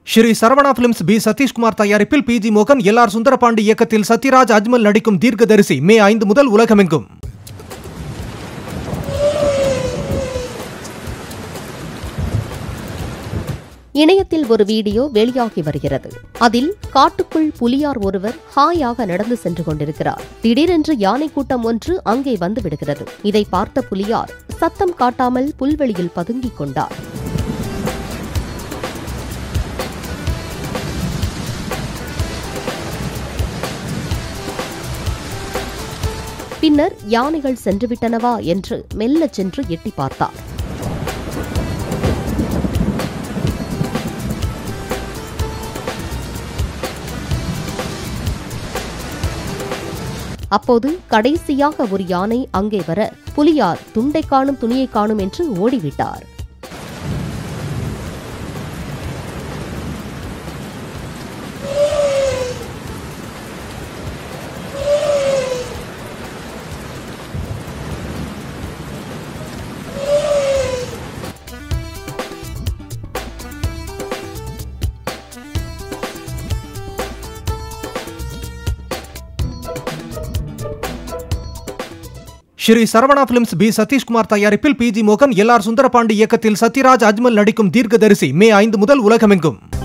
Sri Saravana films P Sathishkumar தயாரிப்பில் P G மோகன் L R Sundarapandi இயக்கத்தில் சத்யராஜ் அஜ்மல் நடிக்கும் தீர்க்கதரிசி மே ஐந்து முதல் உலகமெங்கும் இணையத்தில் ஒரு வீடியோ வெளியாகி வருகிறது அதில் காட்டுக்குள் புலியார் ஒருவர் ஹாயாக நடந்து சென்று கொண்டிருக்கிறார் திடீரென்று யானை கூட்டம் ஒன்று அங்கே வந்து விடுகிறது இதை பார்த்த புலியார் சத்தம் காட்டாமல் புல்வெளியில் பதுங்கிக் கொண்டார் பின்னர் யானைகள் சென்றுவிட்டனவா என்று மெல்லச் சென்று எட்டி பார்த்தார் அப்போது கடைசியாக ஒரு யானை அங்கே வர புலியார் துண்டை காணும் துணியை காணும் என்று ஓடிவிட்டார் ஸ்ரீ சரவணா பிலிம்ஸ் பி சதீஷ்குமார் தயாரிப்பில் பி ஜி மோகன் எல் ஆர் சுந்தரபாண்டி இயக்கத்தில் சத்யராஜ் அஜ்மல் நடிக்கும் தீர்க்கதரிசி மே ஐந்து முதல் உலகமெங்கும்